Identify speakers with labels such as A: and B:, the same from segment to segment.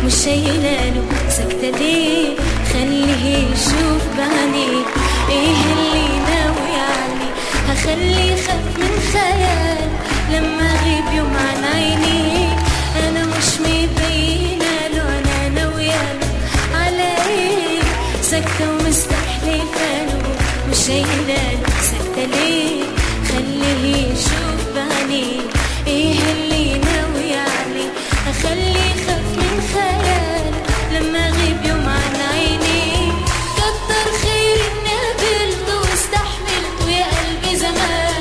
A: مش شايلاله سكتة ليه خليه يشوف بعينيه ايه اللي ناوي عليه هخليه يخاف من خيال لما اغيب يوم عن عيني انا مش مبينه له انا ناويه له على ايه سكتة ومستحلفة له مش شايلاله سكتة ليه خليه يشوف بعينيه ايه اللي ناوي عليه اخليه يخاف من خيال لما اغيب يوم عن عيني كتر خير اني قابلته واستحملته يا قلبي زمان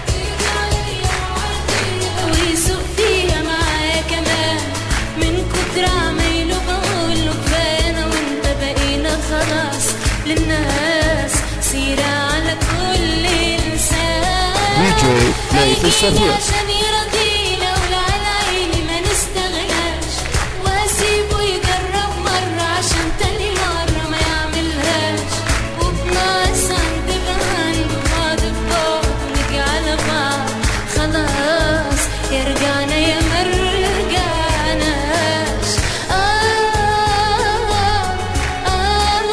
A: ويسوق فيها معايا كمان من كتر عمايله بقوله كفايه انا وانت بقينا خلاص للناس سيرة على كل انسان
B: DJ ليث السفير.
A: عشان يرضينا ولا على عيني ما نستغناش واسيبه يجرب مرة عشان تاني مرة ما يعملهاش وبناقص عند بعند بعض ببعض ونجي على بعض خلاص يرجعنا يا ما رجعناش آه آه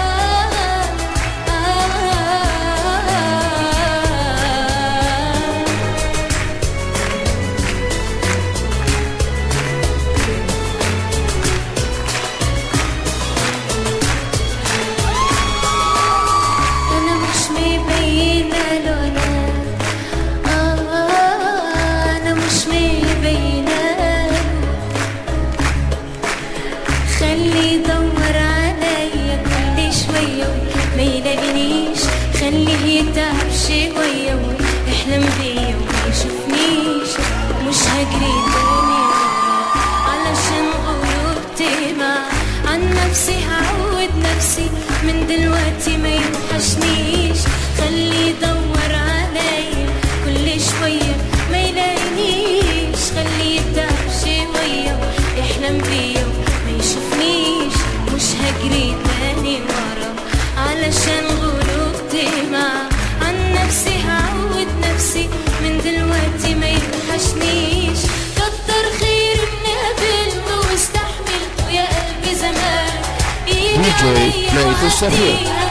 A: آه آه أنا مش مبينة له أنا آه أنا مش مبينة له خليه يدور عليا كل شوية ما يلاقينيش خليه يتعب شوية ويحلم بيا وما يشوفنيش مش هجري تاني وراه علشان قلوبتي مع عن نفسي هعود نفسي من دلوقتي ما يوحشنيش خليه يدور عليا كل شوية ما يلاقينيش خليه يتعب شوية يحلم بيا ما يشوفنيش مش هجري تاني ورا علشان غلوبتي مع عن نفسي هعود نفسي من دلوقتي ما يوحشنيش كتر خير اني قابلته واستحملته يا قلبي زمان يجي
B: DJ
A: عليا
B: ليث السفير.
A: وعديها